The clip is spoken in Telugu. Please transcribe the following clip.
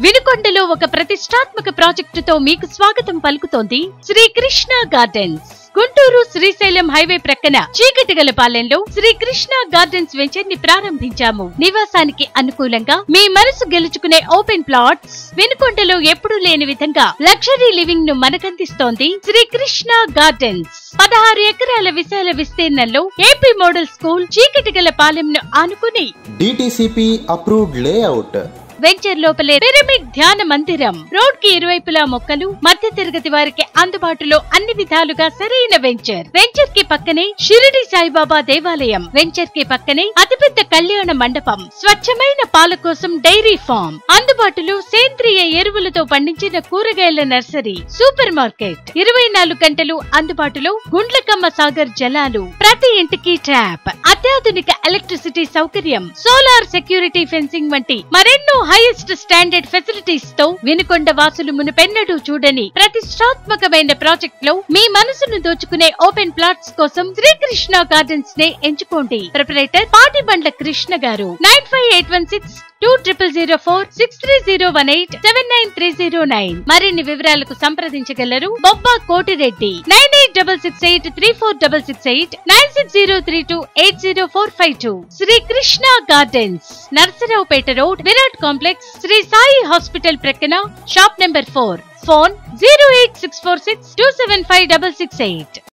వినుకొండలో ఒక ప్రతిష్టాత్మక ప్రాజెక్టుతో మీకు స్వాగతం పలుకుతోంది శ్రీకృష్ణ గార్డెన్స్ గుంటూరు శ్రీశైలం హైవే ప్రక్కన చీకటిగలపాలెంలో శ్రీకృష్ణ గార్డెన్స్ వెంచర్ ని ప్రారంభించాము నివాసానికి అనుకూలంగా మీ మనసు గెలుచుకునే ఓపెన్ ప్లాట్స్ వినుకొండలో ఎప్పుడూ లేని విధంగా లగ్జరీ లివింగ్ ను మనకందిస్తోంది శ్రీకృష్ణ గార్డెన్స్ పదహారు ఎకరాల విశాల విస్తీర్ణంలో ఏపీ మోడల్ స్కూల్ చీకటిగల ను ఆనుకుని డిటిసిపి అప్రూవ్డ్ లేఅవుట్ వెంచర్ లోపలే పిరమిడ్ ధ్యాన మందిరం రోడ్ కి ఇరువైపులా మొక్కలు మధ్య తరగతి వారికి అందుబాటులో అన్ని విధాలుగా సరైన వెంచర్ వెంచర్ కి పక్కనే షిరిడి సాయిబాబా దేవాలయం వెంచర్ కి పక్కనే అతిపెద్ద కళ్యాణ మండపం స్వచ్ఛమైన పాల కోసం డైరీ ఫామ్ అందుబాటులో సేంద్రియ ఎరువులతో పండించిన కూరగాయల నర్సరీ సూపర్ మార్కెట్ ఇరవై నాలుగు గంటలు అందుబాటులో గుండ్లకమ్మ సాగర్ జలాలు ప్రతి ఇంటికి ట్యాప్ అత్యాధునిక ఎలక్ట్రిసిటీ సౌకర్యం సోలార్ సెక్యూరిటీ ఫెన్సింగ్ వంటి మరెన్నో హైయెస్ట్ స్టాండర్డ్ ఫెసిలిటీస్ తో వినుకొండ వాసులు మునుపెన్నడూ చూడని ప్రతిష్టాత్మకమైన ప్రాజెక్ట్ లో మీ మనసును దోచుకునే ఓపెన్ ప్లాట్స్ కోసం శ్రీకృష్ణ గార్డెన్స్ నే ఎంచుకోండి ప్రొపరేటర్ పాటిబండ్ల కృష్ణ గారు nine five eight one six two triple zero four six three zero one eight seven nine three zero nine మరిన్ని వివరాలకు సంప్రదించగలరు Bobba Kotireddy nine eight double six eight three four double six eight nine six zero three two eight zero four five two Shri Krishna gardens Narasaraopet road Virat complex Shri Sai hospital ప్రక్కన shop number four phone zero eight six four six two seven five double six eight